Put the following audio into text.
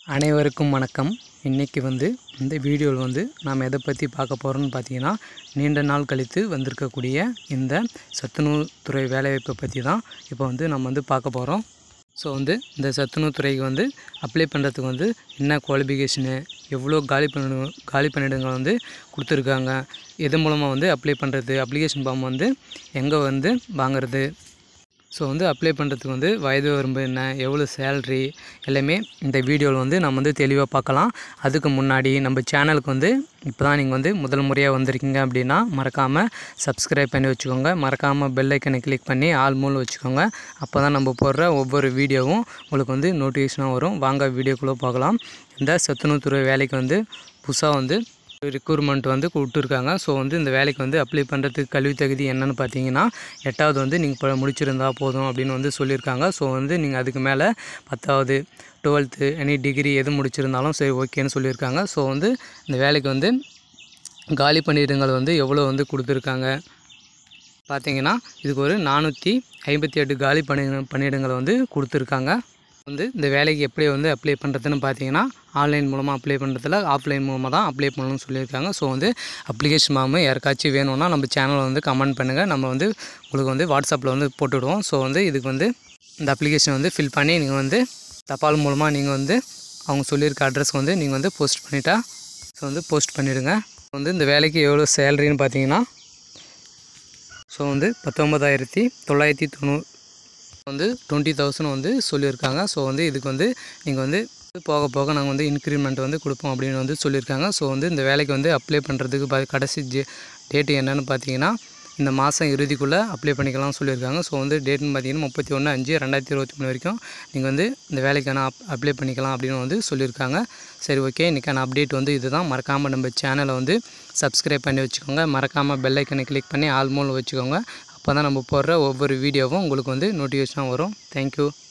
அனைவருக்கும் வணக்கம் இன்றைக்கி வந்து இந்த வீடியோவில் வந்து நாம் எதை பற்றி பார்க்க போகிறோம்னு பார்த்தீங்கன்னா நீண்ட நாள் கழித்து வந்திருக்கக்கூடிய இந்த சத்துணவு துறை வேலைவாய்ப்பை பற்றி தான் இப்போ வந்து நம்ம வந்து பார்க்க போகிறோம் ஸோ வந்து இந்த சத்துணவு துறைக்கு வந்து அப்ளை பண்ணுறதுக்கு வந்து என்ன குவாலிஃபிகேஷனு எவ்வளோ காலி பண்ணிடு காலி பணியிடங்கள் வந்து கொடுத்துருக்காங்க எது மூலமாக வந்து அப்ளை பண்ணுறது அப்ளிகேஷன் ஃபார்ம் வந்து எங்கே வந்து வாங்குறது ஸோ வந்து அப்ளை பண்ணுறதுக்கு வந்து வயது வரம்பு என்ன எவ்வளோ சேல்ரி எல்லாமே இந்த வீடியோவில் வந்து நம்ம வந்து தெளிவாக பார்க்கலாம் அதுக்கு முன்னாடி நம்ம சேனலுக்கு வந்து இப்போ தான் நீங்கள் வந்து முதல் முறையாக வந்திருக்கீங்க அப்படின்னா மறக்காமல் சப்ஸ்கிரைப் பண்ணி வச்சுக்கோங்க மறக்காமல் பெல் ஐக்கனை கிளிக் பண்ணி ஆல் மூலம் வச்சுக்கோங்க அப்போ தான் நம்ம போடுற ஒவ்வொரு வீடியோவும் உங்களுக்கு வந்து நோட்டிஃபிகேஷனாக வரும் வாங்க வீடியோக்குள்ளே பார்க்கலாம் இந்த சத்துணவுத்துறை வேலைக்கு வந்து புதுசாக வந்து ரிக்ரூட்மெண்ட் வந்து கொடுத்துருக்காங்க ஸோ வந்து இந்த வேலைக்கு வந்து அப்ளை பண்ணுறதுக்கு கல்வி தகுதி என்னென்னு பார்த்தீங்கன்னா எட்டாவது வந்து நீங்கள் இப்போ முடிச்சிருந்தா போதும் அப்படின்னு வந்து சொல்லியிருக்காங்க ஸோ வந்து நீங்கள் அதுக்கு மேலே பத்தாவது டுவெல்த்து எனி டிகிரி எது முடிச்சிருந்தாலும் சரி ஓகேன்னு சொல்லியிருக்காங்க ஸோ வந்து இந்த வேலைக்கு வந்து காலி பணியிடங்கள் வந்து எவ்வளோ வந்து கொடுத்துருக்காங்க பார்த்தீங்கன்னா இதுக்கு ஒரு நானூற்றி ஐம்பத்தி எட்டு காலி பணி பணியிடங்களை வந்து கொடுத்துருக்காங்க வந்து இந்த வேலைக்கு எப்படி வந்து அப்ளை பண்ணுறதுன்னு பார்த்தீங்கன்னா ஆன்லைன் மூலமாக அப்ளை பண்ணுறதுல ஆஃப்லைன் மூலமாக தான் அப்ளை பண்ணணும்னு சொல்லியிருக்காங்க ஸோ வந்து அப்ளிகேஷன் ஃபார்மு யாருக்காச்சும் வேணும்னா நம்ம சேனலை வந்து கமெண்ட் பண்ணுங்கள் நம்ம வந்து உங்களுக்கு வந்து வாட்ஸ்அப்பில் வந்து போட்டுவிடுவோம் ஸோ வந்து இதுக்கு வந்து இந்த அப்ளிகேஷன் வந்து ஃபில் பண்ணி நீங்கள் வந்து தபால் மூலமாக நீங்கள் வந்து அவங்க சொல்லியிருக்க அட்ரஸ்க்கு வந்து நீங்கள் வந்து போஸ்ட் பண்ணிட்டா ஸோ வந்து போஸ்ட் பண்ணிவிடுங்க வந்து இந்த வேலைக்கு எவ்வளோ சேலரின்னு பார்த்தீங்கன்னா ஸோ வந்து பத்தொம்பதாயிரத்தி தொள்ளாயிரத்தி தொண்ணூறு வந்து டுவெண்ட்டி தௌசண்ட் வந்து சொல்லியிருக்காங்க ஸோ வந்து இதுக்கு வந்து நீங்கள் வந்து போக போக நாங்கள் வந்து இன்க்ரிமெண்ட் வந்து கொடுப்போம் அப்படின்னு வந்து சொல்லியிருக்காங்க ஸோ வந்து இந்த வேலைக்கு வந்து அப்ளை பண்ணுறதுக்கு ப கடைசி ஜே டேட்டு என்னென்னு பார்த்தீங்கன்னா இந்த மாதம் இறுதிக்குள்ளே அப்ளை பண்ணிக்கலாம் சொல்லியிருக்காங்க ஸோ வந்து டேட்னு பார்த்தீங்கன்னா முப்பத்தி ஒன்று அஞ்சு ரெண்டாயிரத்தி இருபத்தி மூணு வரைக்கும் நீங்கள் வந்து இந்த வேலைக்கான அப் அப்ளை பண்ணிக்கலாம் அப்படின்னு வந்து சொல்லியிருக்காங்க சரி ஓகே இன்றைக்கான அப்டேட் வந்து இதுதான் மறக்காமல் நம்ம சேனலை வந்து சப்ஸ்கிரைப் பண்ணி வச்சுக்கோங்க மறக்காமல் பெல் ஐக்கனை கிளிக் பண்ணி ஆல் மூலம் வச்சுக்கோங்க அப்போ தான் நம்ம போடுற ஒவ்வொரு வீடியோவும் உங்களுக்கு வந்து நோட்டிஃபிகேஷனாக வரும் தேங்க்யூ